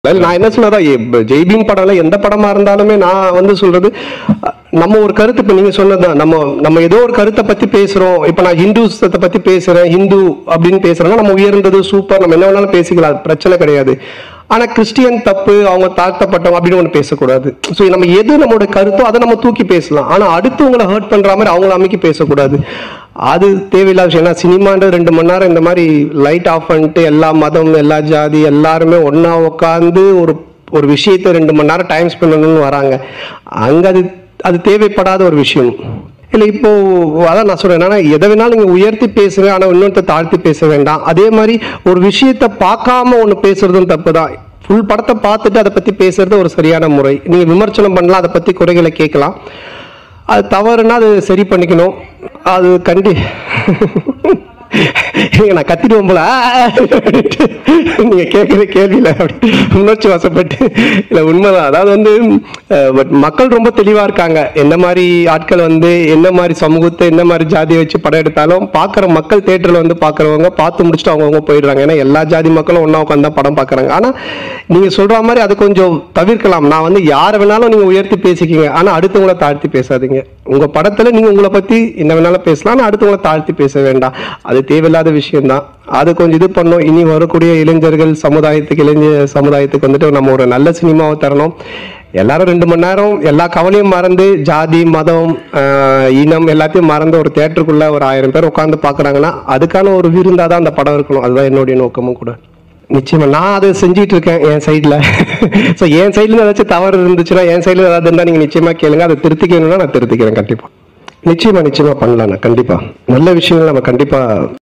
இல்ல, நான் என்ன சொன்னதா ஜெய்பீம் படம்ல எந்த படமா இருந்தாலுமே நான் வந்து சொல்றது அஹ், நம்ம ஒரு கருத்து இப்ப நீங்க சொன்னதுதான் நம்ம நம்ம ஏதோ ஒரு கருத்தை பத்தி பேசுறோம் இப்ப நான் ஹிந்துசத்தை பத்தி பேசுறேன் ஹிந்து அப்படின்னு பேசுறேன்னா நம்ம உயர்ந்தது சூப்பர் நம்ம என்ன வேணாலும் பேசிக்கலாம் அது பிரச்சனை கிடையாது ஆனா கிறிஸ்டியன் தப்பு அவங்க தாழ்த்தப்பட்டவங்க அப்படின்னு ஒண்ணு பேசக்கூடாது ஸோ நம்ம எது நம்மளோட கருத்தோ அதை நம்ம தூக்கி பேசலாம் ஆனா அடுத்தவங்களை ஹர்ட் பண்ற மாதிரி அவங்கள அமைக்கி பேசக்கூடாது அது தேவையில்லாத விஷயம் ஏன்னா சினிமான்றது ரெண்டு மணி நேரம் இந்த மாதிரி லைட் ஆஃப் பண்ணிட்டு எல்லா மதம் எல்லா ஜாதி எல்லாருமே ஒண்ணா உட்காந்து ஒரு ஒரு விஷயத்தை ரெண்டு மணி நேரம் டைம் ஸ்பெண்ட் பண்ணணும்னு வராங்க அங்க அது அது தேவைப்படாத ஒரு விஷயம் இல்லை இப்போ அதான் நான் சொல்றேன் என்னன்னா எதை வேணாலும் நீங்க உயர்த்தி பேசுங்க ஆனா இன்னொருத்த தாழ்த்தி பேச வேண்டாம் அதே மாதிரி ஒரு விஷயத்தை பார்க்காம ஒன்று பேசுறதும் தப்பு தான் ஃபுல் படத்தை பார்த்துட்டு அதை பத்தி பேசுறது ஒரு சரியான முறை நீங்க விமர்சனம் பண்ணலாம் அதை பத்தி குறைகளை கேட்கலாம் அது தவறுனா அது சரி பண்ணிக்கணும் அது கண்டி ஏங்க, நான் கத்திடுவோம் போல ஆ, ஆ, அப்படின்ட்டு நீங்க கேட்குற கேள்வியில அப்படி உணர்ச்சி வசப்பட்டு இல்ல உண்மைதான் அதாவது வந்து பட் மக்கள் ரொம்ப தெளிவா இருக்காங்க என்ன மாதிரி ஆட்கள் வந்து என்ன மாதிரி சமூகத்தை என்ன மாதிரி ஜாதியை வச்சு படம் எடுத்தாலும் பார்க்குற மக்கள் தேட்டரில் வந்து பார்க்குறவங்க பார்த்து முடிச்சுட்டு அவங்கவுங்க போயிடுறாங்க ஏன்னா எல்லா ஜாதி மக்களும் ஒன்றா உட்காந்து தான் படம் பார்க்குறாங்க ஆனால் நீங்க சொல்ற மாதிரி அது கொஞ்சம் தவிர்க்கலாம் நான் வந்து யாரை வேணாலும் நீங்க உயர்த்தி பேசிக்கிங்க ஆனா அடுத்தவங்கள தாழ்த்தி பேசாதீங்க உங்க படத்துல நீங்க உங்களை பத்தி என்ன வேணாலும் பேசலாம் ஆனா அடுத்தவங்கள தாழ்த்தி பேச வேண்டாம் அது தேவையில்லாத விஷயம்தான் அது கொஞ்சம் இது பண்ணும் இனி வரக்கூடிய இளைஞர்கள் சமுதாயத்துக்கு இளைஞர் சமுதாயத்துக்கு வந்துட்டு நம்ம ஒரு நல்ல சினிமாவை தரணும் எல்லாரும் ரெண்டு மணி நேரம் எல்லா கவலையும் மறந்து ஜாதி மதம் ஆஹ், இனம் எல்லாத்தையும் மறந்து ஒரு தேட்டருக்குள்ள ஒரு ஆயிரம் பேர் உட்காந்து பாக்குறாங்கன்னா அதுக்கான ஒரு விருந்தா தான் அந்த படம் இருக்கணும் அதுதான் என்னுடைய நோக்கமும் கூட நிச்சயமா நான் அதை செஞ்சிட்டு இருக்கேன் என் சைடுல ஸோ என் சைடுல ஏதாச்சும் தவறு இருந்துச்சுன்னா என் சைடுல ஏதாவது இருந்தா நீங்க நிச்சயமா கேளுங்க அதை திருத்திக்கணும்னா நான் திருத்திக்கிறேன் கண்டிப்பா நிச்சயமா நிச்சயமா பண்ணலாம் நான் கண்டிப்பா நல்ல விஷயங்கள் நம்ம கண்டிப்பா